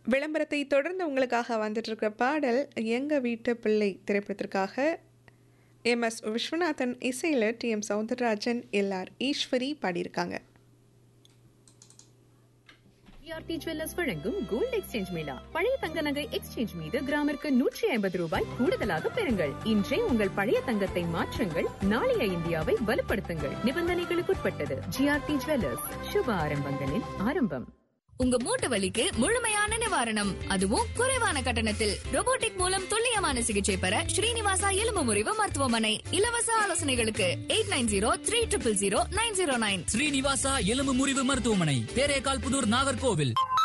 விளம்பரத்தை தொடர்ந்து உங்களுக்காக வந்துட்டு இருக்கிற பாடல் எங்க வீட்டு பிள்ளை திரைப்படத்திற்காக எம் எஸ் விஸ்வநாதன் இசையில் T M Soundararajan L R Eswari பாடியிருக்காங்க டிஆர்டி ஜுவல்லர்ஸ் வழங்கும் கோல்ட் எக்ஸ்சேஞ்ச் மேளா பழைய தங்க நகை எக்ஸ்சேஞ்ச் மீது கிராமிற்கு நூற்றி ஐம்பது ரூபாய் கூடுதலாக பெறுங்கள் இன்றே உங்கள் பழைய தங்கத்தை மாற்றுங்கள் நாளைய இந்தியாவை வலுப்படுத்துங்கள் நிபந்தனைகளுக்குட்பட்டது ஜிஆர்டி ஜுவல்லர்ஸ் சுப ஆரம்பங்களின் ஆரம்பம் உங்க மூட்டு வலிக்கு முழுமையான நிவாரணம் அதுவும் குறைவான கட்டணத்தில் robotic மூலம் துல்லியமான சிகிச்சை பெற ஸ்ரீனிவாசா எலும்பு முறிவு மருத்துவமனை இலவச ஆலோசனைகளுக்கு eight nine zero three triple zero nine zero nine Srinivasa எலும்பு முறிவு மருத்துவமனை தேரேகால் புதூர் நாகர்கோவில்